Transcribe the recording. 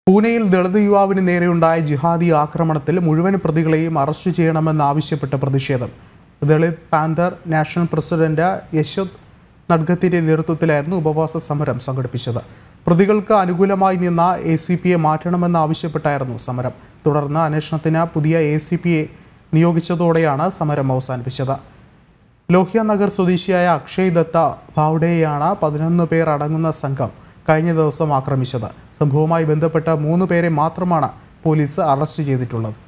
പൂനെയിൽ ദളിത് യുവാവിന് നേരെയുണ്ടായ ജിഹാദി ആക്രമണത്തിൽ മുഴുവൻ പ്രതികളെയും അറസ്റ്റ് ചെയ്യണമെന്നാവശ്യപ്പെട്ട പ്രതിഷേധം Dalit panther national president Yashod നഡ്ഗത്തിന്റെ നേതൃത്വത്തിലായിരുന്നു ഉപവാസ സമരം സംഘടിപ്പിച്ചത് പ്രതികൾക്ക് അനുകൂലമായി നിന്ന എ സി പിയെ മാറ്റണമെന്നാവശ്യപ്പെട്ടായിരുന്നു സമരം തുടർന്ന് അന്വേഷണത്തിന് പുതിയ എ സി പിയെ നിയോഗിച്ചതോടെയാണ് സമരം അവസാനിപ്പിച്ചത് ലോഹ്യ നഗർ സ്വദേശിയായ അക്ഷയ് ദത്ത ഭാവ്ഡെയാണ് പതിനൊന്ന് പേർ അടങ്ങുന്ന സംഘം കഴിഞ്ഞ ദിവസം ആക്രമിച്ചത് സംഭവവുമായി ബന്ധപ്പെട്ട മൂന്ന് പേരെ മാത്രമാണ് പോലീസ് അറസ്റ്റ് ചെയ്തിട്ടുള്ളത്